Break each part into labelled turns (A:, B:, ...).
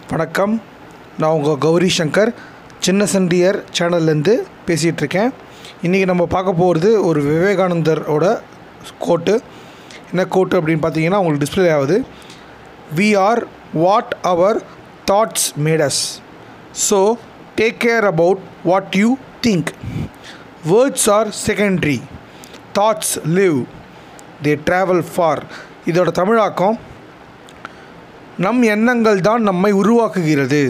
A: வணக்கம் நான் உங்கள் கௌரி சங்கர் சின்ன சண்டியர் சேனல்லேருந்து பேசிகிட்டு இருக்கேன் இன்றைக்கி நம்ம பார்க்க போகிறது ஒரு விவேகானந்தரோட கோட்டு என்ன கோட்டு அப்படின்னு பார்த்தீங்கன்னா உங்களுக்கு டிஸ்பிளே ஆகுது we are what our thoughts made us so take care about what you think words are secondary thoughts live they travel far இதோட தமிழாக்கம் நம் எண்ணங்கள் தான் நம்மை உருவாக்குகிறது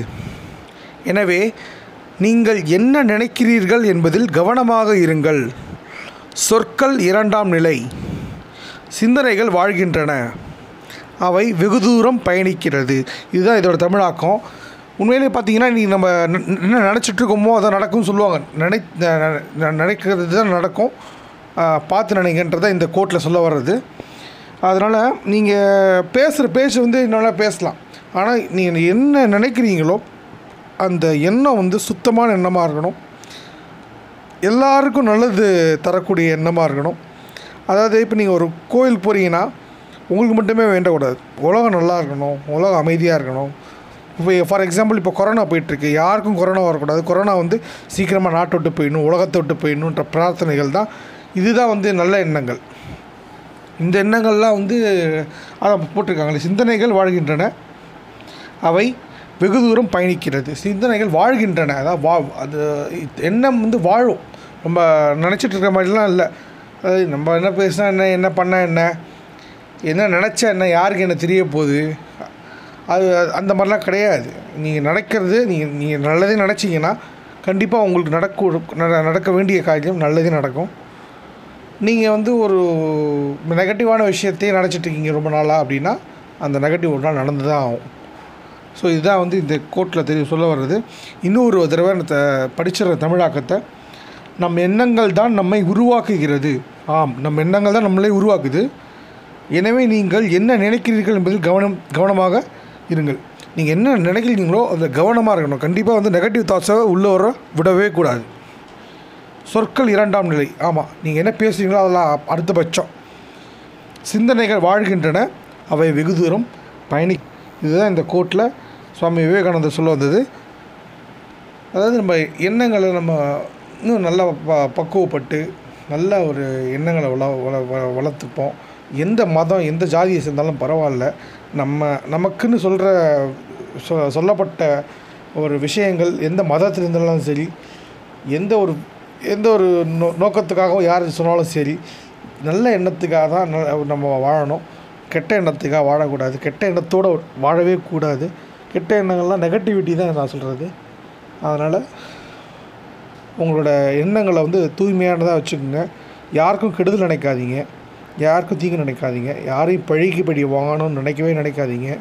A: எனவே நீங்கள் என்ன நினைக்கிறீர்கள் என்பதில் கவனமாக இருங்கள் சொற்கள் இரண்டாம் நிலை சிந்தனைகள் வாழ்கின்றன அவை வெகு தூரம் பயணிக்கிறது இதுதான் இதோட தமிழாக்கம் உண்மையிலே பார்த்தீங்கன்னா நீ நம்ம ந- என்ன நினச்சிட்டு இருக்கோமோ அதான் நடக்கும்னு சொல்லுவாங்க நினை ந- ந- நினைக்கிறது தான் நடக்கும் ஆ, பார்த்து நினைக்கின்றதை இந்த கோட்டில் சொல்ல வர்றது அதனால் நீங்கள் பேசுகிற பேச்சு வந்து நல்லா பேசலாம் ஆனால் நீங்கள் என்ன நினைக்கிறீங்களோ அந்த எண்ணம் வந்து சுத்தமான எண்ணமாக இருக்கணும் எல்லாருக்கும் நல்லது தரக்கூடிய எண்ணமாக இருக்கணும் அதாவது இப்போ நீங்கள் ஒரு கோயில் போகிறீங்கன்னா உங்களுக்கு மட்டுமே வேண்டக்கூடாது உலகம் நல்லா இருக்கணும் உலகம் அமைதியாக இருக்கணும் இப்போ ஃபார் எக்ஸாம்பிள் இப்போ கொரோனா போயிட்டுருக்கு யாருக்கும் கொரோனா வரக்கூடாது கொரோனா வந்து சீக்கிரமாக நாட்டை விட்டு போயிடணும் உலகத்தை விட்டு போயிடணுன்ற பிரார்த்தனைகள் தான் இதுதான் வந்து நல்ல எண்ணங்கள் இந்த எண்ணங்கள்லாம் வந்து அதான் போட்டிருக்காங்களே சிந்தனைகள் வாழ்கின்றன அவை வெகு தூரம் பயணிக்கிறது சிந்தனைகள் வாழ்கின்றன அதான் வா அது எண்ணம் வந்து வாழும் நம்ம நினச்சிட்டு இருக்கிற மாதிரிலாம் இல்லை அதாவது நம்ம என்ன பேசினா என்ன என்ன பண்ணால் என்ன என்ன நினச்சா என்ன யாருக்கு என்ன தெரிய போகுது அது அந்த மாதிரிலாம் கிடையாது நீங்கள் நினைக்கிறது நீங்கள் நீங்கள் நல்லதே நினச்சிங்கன்னா கண்டிப்பாக உங்களுக்கு நடக்க நட- நடக்க வேண்டிய காரியம் நல்லதே நடக்கும் நீங்கள் வந்து ஒரு நெகட்டிவான விஷயத்தையே நினச்சிட்டு இருக்கீங்க ரொம்ப நாளாக அப்படின்னா அந்த நெகட்டிவ் ஒரு நாள் நடந்து தான் ஆகும் ஸோ இதுதான் வந்து இந்த கோட்டில் தெரிய சொல்ல வர்றது இன்னொரு தடவை நான் த- படிச்சிடுற தமிழாக்கத்தை நம் எண்ணங்கள் தான் நம்மை உருவாக்குகிறது ஆம் நம் எண்ணங்கள் தான் நம்மளை உருவாக்குது எனவே நீங்கள் என்ன நினைக்கிறீர்கள் என்பதில் கவனம் கவனமாக இருங்கள் நீங்கள் என்ன நினைக்கிறீங்களோ அதில் கவனமாக இருக்கணும் கண்டிப்பாக வந்து நெகட்டிவ் தாட்ஸை உள்ளே வர விடவே கூடாது சொற்கள் இரண்டாம் நிலை ஆமாம் நீங்கள் என்ன பேசுகிறீங்களோ அதெல்லாம் அடுத்தபட்சம் சிந்தனைகள் வாழ்கின்றன அவை வெகு தூரம் பயணி இதுதான் இந்த கோட்டில் சுவாமி விவேகானந்தர் சொல்ல வந்தது அதாவது நம்ம எண்ணங்களை நம்ம இன்னும் நல்லா ப பக்குவப்பட்டு நல்ல ஒரு எண்ணங்களை வள வள வ- வளர்த்துப்போம் எந்த மதம் எந்த ஜாதியை சேர்ந்தாலும் பரவாயில்ல நம்ம நமக்குன்னு சொல்கிற சொ சொல்லப்பட்ட ஒரு விஷயங்கள் எந்த மதத்தில் இருந்தாலும் சரி எந்த ஒரு எந்த ஒரு நோ நோக்கத்துக்காகவும் யார் சொன்னாலும் சரி நல்ல எண்ணத்துக்காக தான் ந- நம்ம வாழணும் கெட்ட எண்ணத்துக்காக வாழக்கூடாது கெட்ட எண்ணத்தோடு வாழவே கூடாது கெட்ட எண்ணங்கள்லாம் நெகட்டிவிட்டி தான் நான் சொல்கிறது அதனால் உங்களோட எண்ணங்களை வந்து தூய்மையானதாக வச்சுக்கோங்க யாருக்கும் கெடுதல் நினைக்காதீங்க யாருக்கும் தீங்கு நினைக்காதீங்க யாரையும் பழிக்கு படி வாங்கணும்னு நினைக்கவே நினைக்காதீங்க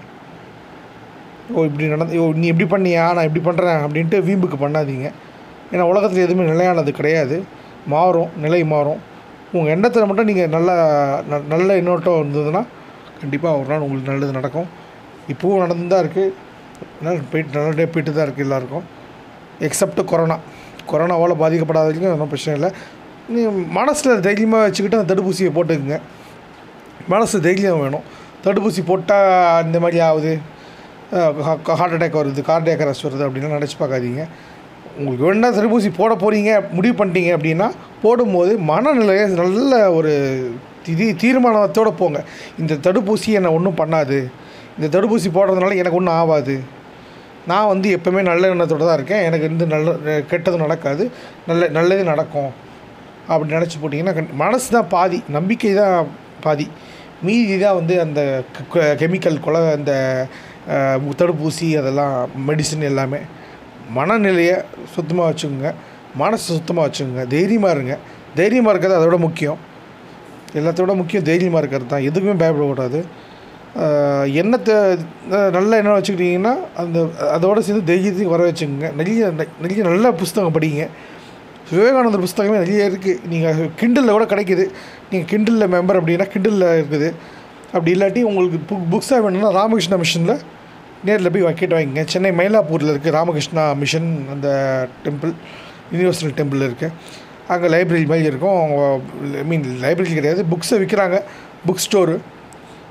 A: ஓ இப்படி நடந்து ஓ நீ இப்படி பண்ணியா நான் இப்படி பண்ணுறேன் அப்படின்ட்டு வீம்புக்கு பண்ணாதீங்க ஏன்னா உலகத்தில் எதுவுமே நிலையானது கிடையாது மாறும் நிலை மாறும் உங்கள் எண்ணத்தில் மட்டும் நீங்கள் நல்ல ந- நல்ல எண்ணோட்டம் இருந்ததுன்னா கண்டிப்பாக ஒரு நாள் உங்களுக்கு நல்லது நடக்கும் இப்போவும் நடந்து தான் இருக்குது அதனால் போயிட்டு நல்லபடியாக போயிட்டு தான் இருக்குது எல்லாருக்கும் எக்ஸப்ட் கொரோனா கொரோனாவால் பாதிக்கப்படாதவங்களுக்கும் ஒன்றும் பிரச்சனை இல்லை நீ மனசில் தைரியமாக வச்சுக்கிட்டு அந்த தடுப்பூசியை போட்டுக்குங்க மனசு தைரியம் வேணும் தடுப்பூசி போட்டால் இந்த மாதிரி ஆகுது ஹார்ட் அட்டாக் வருது கார்டியாக் அரெஸ்ட் வருது அப்படின்லாம் நினச்சி பார்க்காதீங்க உங்களுக்கு வேணா தடுப்பூசி போட போகிறீங்க முடிவு பண்ணிட்டீங்க அப்படின்னா போடும்போது மனநிலையை நல்ல ஒரு தீ தீர்மானத்தோடு போங்க இந்த தடுப்பூசி என்னை ஒன்றும் பண்ணாது இந்த தடுப்பூசி போடுறதுனால எனக்கு ஒன்றும் ஆகாது நான் வந்து எப்போவுமே நல்ல எண்ணத்தோடு தான் இருக்கேன் எனக்கு வந்து நல்ல கெட்டது நடக்காது நல்ல நல்லது நடக்கும் அப்படி நினச்சி போட்டிங்கன்னா கண் மனசு தான் பாதி நம்பிக்கை தான் பாதி மீதி தான் வந்து அந்த கெமிக்கல் கொலை அந்த அஹ், தடுப்பூசி அதெல்லாம் மெடிசின் எல்லாமே மனநிலையை சுத்தமாக வச்சுக்கோங்க மனசை சுத்தமாக வச்சுக்கோங்க தைரியமாக இருங்க தைரியமாக இருக்கிறது அதோட முக்கியம் எல்லாத்தோட முக்கியம் தைரியமாக இருக்கிறது தான் எதுக்குமே பயப்படக்கூடாது ஆஹ் எண்ணத்தை அஹ் நல்ல எண்ணம் வச்சுக்கிட்டிங்கன்னா அந்த அதோட சேர்ந்து தைரியத்தையும் வர வச்சுக்கோங்க நிறைய நிறைய நல்ல புஸ்தகம் படிங்க விவேகானந்தர் புஸ்தகமே நிறைய இருக்குது நீங்கள் கிண்டலில் கூட கிடைக்குது நீங்கள் கிண்டலில் மெம்பர் அப்படின்னா கிண்டலில் இருக்குது அப்படி இல்லாட்டி உங்களுக்கு புக் புக்ஸாக வேணும்னா ராமகிருஷ்ணா மிஷனில் நேரில் போய் கேட்டு வாங்கிங்க சென்னை மயிலாப்பூரில் இருக்குது ராமகிருஷ்ணா மிஷன் அந்த டெம்பிள் யூனிவர்சல் டெம்பிள் இருக்குது அங்கே லைப்ரரி மாதிரி இருக்கும் ஐ மீன் லைப்ரரி கிடையாது புக்ஸை விற்கிறாங்க புக் ஸ்டோரு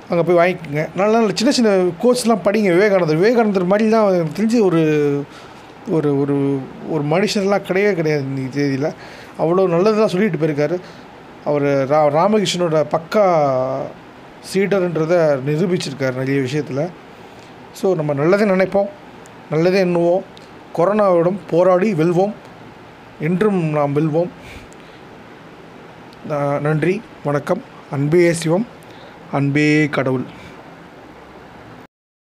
A: அங்கே போய் வாங்கிக்கோங்க நல்ல நல்ல சின்ன சின்ன கோர்ஸ்லாம் படிங்க விவேகானந்தர் விவேகானந்தர் மாதிரிலாம் எனக்கு தெரிஞ்சு ஒரு ஒரு ஒரு ஒரு மனுஷன்லாம் கிடையவே கிடையாது இந்த தேதியில் அவ்வளோ நல்லதெல்லாம் சொல்லிட்டு போயிருக்காரு அவர் ரா ராமகிருஷ்ணனோட பக்கா சீடர்ன்றதை நிரூபிச்சிருக்காரு நிறைய விஷயத்தில் ஸோ நம்ம நல்லதே நினைப்போம் நல்லதே எண்ணுவோம் கொரோனாவிடம் போராடி வெல்வோம் என்றும் நாம் வெல்வோம் ந- நன்றி வணக்கம் அன்பே சிவம் அன்பே கடவுள்